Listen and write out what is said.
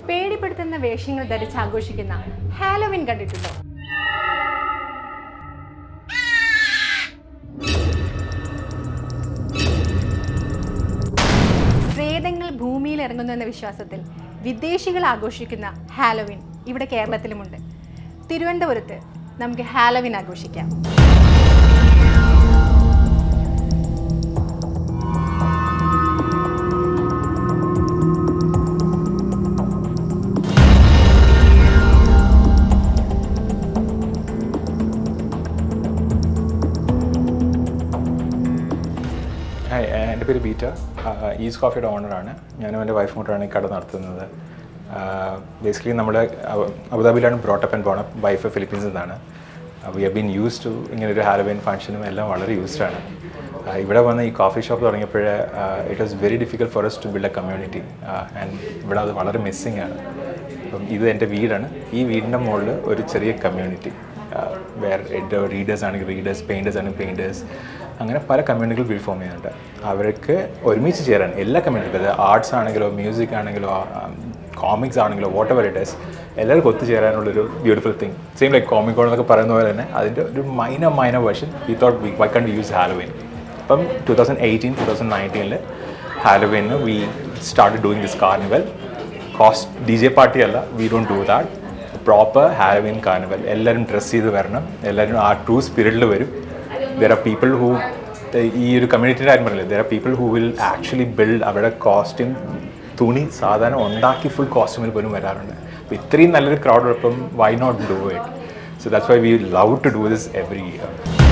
പേടിപ്പെടുത്തുന്ന വേഷങ്ങൾ ധരിച്ച് ആഘോഷിക്കുന്ന ഹാലോവിൻ കണ്ടിട്ടുണ്ടോ പ്രേതങ്ങൾ ഭൂമിയിൽ ഇറങ്ങുന്നു എന്ന വിശ്വാസത്തിൽ വിദേശികൾ ആഘോഷിക്കുന്ന ഹാലോവിൻ ഇവിടെ കേരളത്തിലുമുണ്ട് തിരുവനന്തപുരത്ത് നമുക്ക് ഹാലോവിൻ ആഘോഷിക്കാം ഹായ് എൻ്റെ പേര് ബീറ്റ ഈസ് കോഫിയുടെ ഓണറാണ് ഞാനും എൻ്റെ വൈഫ് കൂട്ടാണ് ഈ കട നടത്തുന്നത് ബേസിക്കലി നമ്മൾ അബുദാബിയിലാണ് ബ്രോട്ടപ്പ് ആൻഡ് ബോണപ്പ് വൈഫ് ഫിലിപ്പീൻസിൽ നിന്നാണ് we have been use to ഇങ്ങനെ ഒരു ഹാലോവിൻ ഫംഗ്ഷനും എല്ലാം വളരെ യൂസ്ഡ് ആണ് Uh, ഇവിടെ വന്ന് ഈ കോഫി ഷോപ്പ് തുടങ്ങിയപ്പോഴേ it was very difficult for us to build a community and ഇവിടെ അത് വളരെ മിസ്സിങ് ആണ് അപ്പം ഇത് എൻ്റെ വീടാണ് ഈ വീടിൻ്റെ മുകളിൽ ഒരു ചെറിയ കമ്മ്യൂണിറ്റി വേറെ റീഡേഴ്സ് ആണെങ്കിൽ റീഡേഴ്സ് പെയിൻറ്റേഴ്സ് ആണെങ്കിൽ പെയിൻറ്റേഴ്സ് അങ്ങനെ പല കമ്മ്യൂണിറ്റികൾ ബിൽഡ് ഫോം ചെയ്യുന്നുണ്ട് അവർക്ക് ഒരുമിച്ച് ചേരാൻ എല്ലാ കമ്മ്യൂണിറ്റി അത് ആർട്സ് ആണെങ്കിലോ മ്യൂസിക് ആണെങ്കിലോ കോമിക്സ് ആണെങ്കിലോ വാട്ട് എവർ ഇറ്റ് ഈസ് എല്ലാവർക്കും ഒത്തുചേരാനുള്ളൊരു beautiful thing same like comic con എന്നൊക്കെ പറയുന്ന പോലെ തന്നെ അതിൻ്റെ ഒരു minor minor version we thought we why can use Halloween അപ്പം two thousand eighteen two thousand നയൻറ്റീനിൽ ഹാലോവിന് we start doing this carnival cost D J party അല്ല we don't do that proper Halloween carnival എല്ലാവരും dress ചെയ്ത് വരണം എല്ലാവരും ആ true സ്പിരിറ്റിൽ വരും ദർ ആർ പീപ്പിൾ ഹൂ ഈ ഒരു കമ്മ്യൂണിറ്റിയുടെ കാര്യം പറഞ്ഞില്ലേ there are people who will actually build അവരുടെ കോസ്റ്റ്യൂം തുണി സാധാരണ ഉണ്ടാക്കി ഫുൾ കോസ്റ്റ്യൂമിൽ പോലും വരാറുണ്ട് അപ്പോൾ ഇത്രയും നല്ലൊരു ക്രൗഡ് ഉള്ളപ്പം why not do it so that's why we love to do this every year